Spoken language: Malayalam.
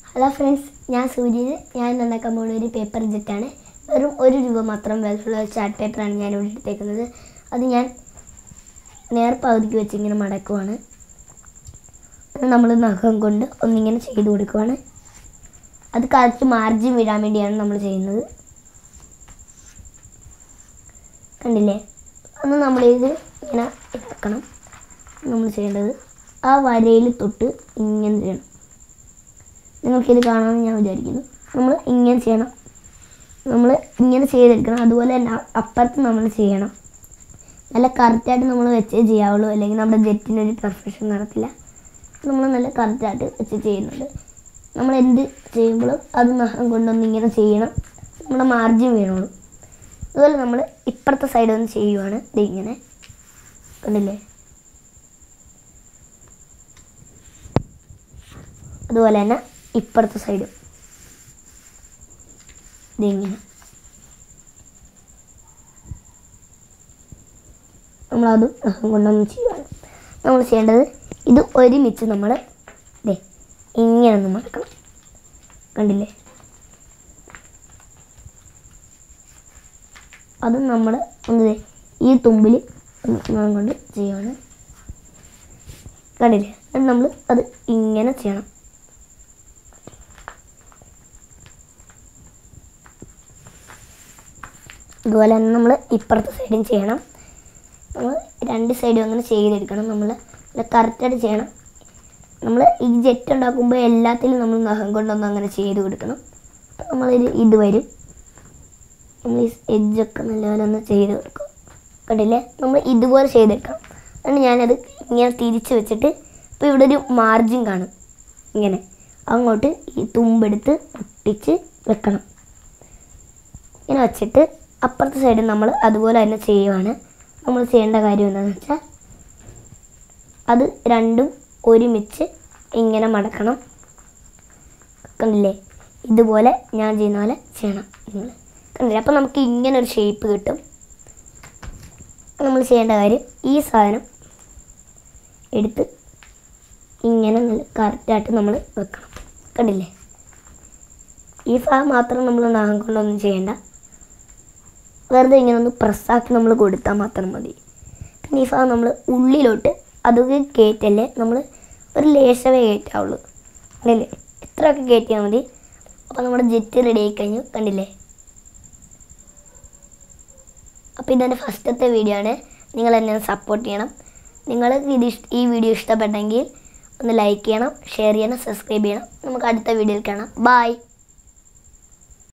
ഹലോ ഫ്രണ്ട്സ് ഞാൻ സൂര്യന് ഞാൻ നന്നാക്കാൻ പോകുന്ന ഒരു പേപ്പർ ജെറ്റാണ് വെറും ഒരു രൂപ മാത്രം വിലയുള്ള ഒരു ചാർട്ട് പേപ്പറാണ് ഞാൻ ഇവിടെ എടുത്തേക്കുന്നത് അത് ഞാൻ നേർപ്പകുതിക്ക് വെച്ച് ഇങ്ങനെ മടക്കുവാണ് നമ്മൾ നഖം കൊണ്ട് ഒന്നിങ്ങനെ ചെയ്ത് കൊടുക്കുവാണ് അത് കറക്റ്റ് മാർജിൻ വിടാൻ വേണ്ടിയാണ് നമ്മൾ ചെയ്യുന്നത് കണ്ടില്ലേ അന്ന് നമ്മളിത് ഇങ്ങനെ ഇതാക്കണം നമ്മൾ ചെയ്യേണ്ടത് ആ വരയിൽ തൊട്ട് ഇങ്ങനെ ചെയ്യണം നിങ്ങൾക്കിത് കാണാമെന്ന് ഞാൻ വിചാരിക്കുന്നു നമ്മൾ ഇങ്ങനെ ചെയ്യണം നമ്മൾ ഇങ്ങനെ ചെയ്തെടുക്കണം അതുപോലെ തന്നെ അ- അപ്പുറത്ത് നമ്മൾ ചെയ്യണം നല്ല കറക്റ്റായിട്ട് നമ്മൾ വെച്ചേ ചെയ്യാവുള്ളൂ അല്ലെങ്കിൽ നമ്മുടെ ജെറ്റിനൊരു പെർഫെക്ഷൻ നടക്കില്ല നമ്മൾ നല്ല കറക്റ്റായിട്ട് വെച്ച് ചെയ്യുന്നുണ്ട് നമ്മൾ എന്ത് ചെയ്യുമ്പോഴും അത് നഖം കൊണ്ടൊന്ന് ഇങ്ങനെ ചെയ്യണം നമ്മുടെ മാർജിൻ വീണോളൂ അതുപോലെ നമ്മൾ ഇപ്പുറത്തെ സൈഡ് ഒന്ന് ചെയ്യുവാണ് ഇത് ഇങ്ങനെ കണ്ടില്ലേ അതുപോലെ തന്നെ ഇപ്പുറത്തെ സൈഡും ഇതിങ്ങനെ നമ്മളതും നഖം കൊണ്ടൊന്ന് ചെയ്യുവാണ് നമ്മൾ ചെയ്യേണ്ടത് ഇത് ഒരുമിച്ച് നമ്മൾ ദേ ഇങ്ങനെ ഒന്ന് മടക്കണം കണ്ടില്ലേ അത് നമ്മൾ ഒന്ന് ദേ ഈ തുമ്പിൽ നഖം കൊണ്ട് ചെയ്യുവാണ് കണ്ടില്ലേ അത് നമ്മൾ അത് ഇങ്ങനെ ചെയ്യണം ഇതുപോലെ തന്നെ നമ്മൾ ഇപ്പുറത്തെ സൈഡും ചെയ്യണം നമ്മൾ രണ്ട് സൈഡും അങ്ങനെ ചെയ്തെടുക്കണം നമ്മൾ നല്ല കറക്റ്റായിട്ട് ചെയ്യണം നമ്മൾ ഈ ജെറ്റ് ഉണ്ടാക്കുമ്പോൾ എല്ലാത്തിലും നമ്മൾ നഖം കൊണ്ടൊന്നും അങ്ങനെ ചെയ്ത് കൊടുക്കണം അപ്പോൾ നമ്മളിത് ഇത് വരും നമ്മൾ ഈ എഡ്ജൊക്കെ നല്ലപോലെ ഒന്ന് ചെയ്ത് കൊടുക്കും കണ്ടില്ലേ നമ്മൾ ഇതുപോലെ ചെയ്തെടുക്കണം അതുകൊണ്ട് ഞാനത് ഇങ്ങനെ തിരിച്ച് വെച്ചിട്ട് ഇപ്പോൾ ഇവിടെ ഒരു മാർജിൻ കാണും ഇങ്ങനെ അങ്ങോട്ട് ഈ തുമ്പെടുത്ത് ഒട്ടിച്ച് വെക്കണം ഇങ്ങനെ വെച്ചിട്ട് അപ്പുറത്തെ സൈഡിൽ നമ്മൾ അതുപോലെ തന്നെ ചെയ്യുവാണ് നമ്മൾ ചെയ്യേണ്ട കാര്യം എന്താണെന്ന് വെച്ചാൽ അത് രണ്ടും ഒരുമിച്ച് ഇങ്ങനെ മടക്കണം കണ്ടില്ലേ ഇതുപോലെ ഞാൻ ചെയ്യുന്ന പോലെ ചെയ്യണം നിങ്ങൾ കണ്ടില്ലേ അപ്പോൾ നമുക്ക് ഇങ്ങനെ ഒരു ഷേപ്പ് കിട്ടും നമ്മൾ ചെയ്യേണ്ട കാര്യം ഈ സാധനം എടുത്ത് ഇങ്ങനെ നല്ല കറക്റ്റായിട്ട് നമ്മൾ വെക്കണം കണ്ടില്ലേ ഈ ഭാഗം മാത്രം നമ്മൾ നാഗം കൊണ്ടൊന്നും ചെയ്യണ്ട വെറുതെ ഇങ്ങനെ ഒന്ന് പ്രസ്സാക്കി നമ്മൾ കൊടുത്താൽ മാത്രം മതി പിന്നെ ഈ ഭാഗം നമ്മൾ ഉള്ളിലോട്ട് അതൊക്കെ കയറ്റല്ലേ നമ്മൾ ഒരു ലേശമേ കയറ്റാവുള്ളൂ കണ്ടില്ലേ ഇത്രയൊക്കെ കയറ്റിയാൽ മതി അപ്പോൾ നമ്മുടെ ജെറ്റ് റെഡി ആയി കഴിഞ്ഞു കണ്ടില്ലേ അപ്പോൾ ഇതെൻ്റെ ഫസ്റ്റത്തെ വീഡിയോ ആണ് നിങ്ങൾ എന്നെ സപ്പോർട്ട് ചെയ്യണം നിങ്ങൾക്ക് ഇത് ഇഷ് ഈ വീഡിയോ ഇഷ്ടപ്പെട്ടെങ്കിൽ ഒന്ന് ലൈക്ക് ചെയ്യണം ഷെയർ ചെയ്യണം സബ്സ്ക്രൈബ് ചെയ്യണം നമുക്ക് അടുത്ത വീഡിയോയിൽ കാണാം ബായ്